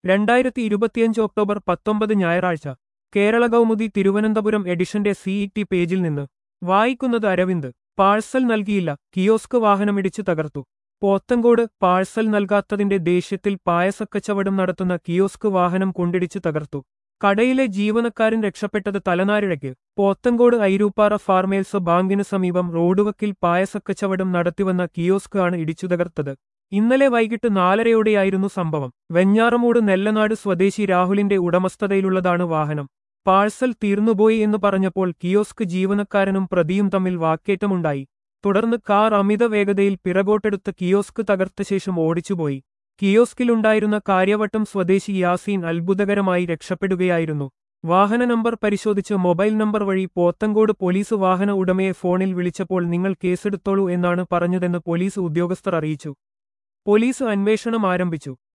രണ്ടായിരത്തി ഇരുപത്തിയഞ്ച് ഒക്ടോബർ പത്തൊമ്പത് ഞായറാഴ്ച കേരള കൗമുദി തിരുവനന്തപുരം എഡിഷന്റെ സിഇടി പേജിൽ നിന്ന് വായിക്കുന്നത് അരവിന്ദ് പാഴ്സൽ നൽകിയില്ല കിയോസ്ക് വാഹനമിടിച്ച് തകർത്തു പോത്തങ്കോട് പാഴ്സൽ നൽകാത്തതിന്റെ ദേഷ്യത്തിൽ പായസക്കച്ചവടം നടത്തുന്ന കിയോസ്ക് വാഹനം കൊണ്ടിടിച്ച് തകർത്തു കടയിലെ ജീവനക്കാരൻ രക്ഷപ്പെട്ടത് തലനാരിഴയ്ക്ക് പോത്തങ്കോട് ഐരൂപ്പാറ ഫാർമേൽസ് ബാങ്കിന് സമീപം റോഡുവക്കിൽ പായസക്കച്ചവടം നടത്തിവന്ന കിയോസ്ക് ആണ് ഇടിച്ചു തകർത്തത് ഇന്നലെ വൈകിട്ട് നാലരയോടെയായിരുന്നു സംഭവം വെഞ്ഞാറമൂട് നെല്ലനാട് സ്വദേശി രാഹുലിന്റെ ഉടമസ്ഥതയിലുള്ളതാണ് വാഹനം പാഴ്സൽ തീർന്നുപോയി എന്ന് പറഞ്ഞപ്പോൾ കിയോസ്ക് ജീവനക്കാരനും പ്രതിയും തമ്മിൽ വാക്കേറ്റമുണ്ടായി തുടർന്ന് കാർ അമിത വേഗതയിൽ പിറകോട്ടെടുത്ത് കിയോസ്ക് തകർത്ത ശേഷം ഓടിച്ചുപോയി കിയോസ്കിലുണ്ടായിരുന്ന കാര്യവട്ടം സ്വദേശി യാസീൻ അത്ഭുതകരമായി രക്ഷപ്പെടുകയായിരുന്നു വാഹന നമ്പർ പരിശോധിച്ച് മൊബൈൽ നമ്പർ വഴി പോത്തങ്കോട് പോലീസ് വാഹന ഉടമയെ ഫോണിൽ വിളിച്ചപ്പോൾ നിങ്ങൾ കേസെടുത്തോളൂ എന്നാണ് പറഞ്ഞതെന്ന് പോലീസ് ഉദ്യോഗസ്ഥർ അറിയിച്ചു പോലീസ് അന്വേഷണം ആരംഭിച്ചു